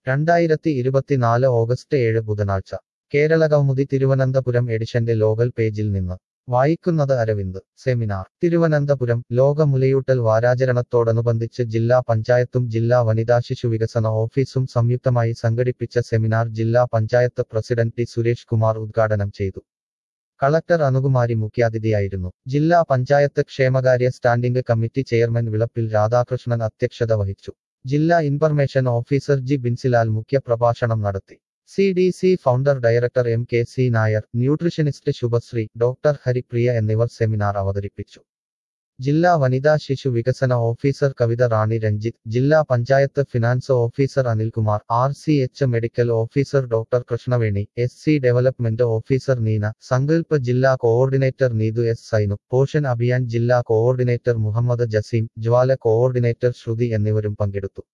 രണ്ടായിരത്തി ഇരുപത്തിനാല് ഓഗസ്റ്റ് ഏഴ് ബുധനാഴ്ച കേരളകൗമുദി തിരുവനന്തപുരം എഡിഷന്റെ ലോകൽ പേജിൽ നിന്ന് വായിക്കുന്നത് അരവിന്ദ് സെമിനാർ തിരുവനന്തപുരം ലോക മുലയൂട്ടൽ വാരാചരണത്തോടനുബന്ധിച്ച് ജില്ലാ പഞ്ചായത്തും ജില്ലാ വനിതാ ശിശു വികസന ഓഫീസും സംയുക്തമായി സംഘടിപ്പിച്ച സെമിനാർ ജില്ലാ പഞ്ചായത്ത് പ്രസിഡന്റ് ടി സുരേഷ് കുമാർ ഉദ്ഘാടനം ചെയ്തു കളക്ടർ അനുകുമാരി മുഖ്യാതിഥിയായിരുന്നു ജില്ലാ പഞ്ചായത്ത് ക്ഷേമകാര്യ standing committee chairman Vilappil Radhakrishnan അധ്യക്ഷത വഹിച്ചു ജില്ലാ ഇൻഫർമേഷൻ ഓഫീസർ ജി ബിൻസിലാൽ മുഖ്യപ്രഭാഷണം നടത്തി C D C founder director M K C Nair nutritionist Shubhasree doctor Haripriya എന്നിവർ സെമിനാർ അവതരിപ്പിച്ചു ജില്ലാ വനിതാ ശിശു വികസന ഓഫീസർ കവിത റാണി രഞ്ജിത്ത് ജില്ലാ panchayat finance officer Anilkumar R C H medical officer doctor Krishnaveni S C development officer Neena Sankalp ജില്ലാ കോഓർഡിനേറ്റർ നീതു എസ് സൈനു പോഷൻ അഭിയാൻ ജില്ലാ കോഓർഡിനേറ്റർ മുഹമ്മദ് ജസീം ജ്വാല കോഓർഡിനേറ്റർ ശ്രുതി എന്നിവരും പങ്കെടുത്തു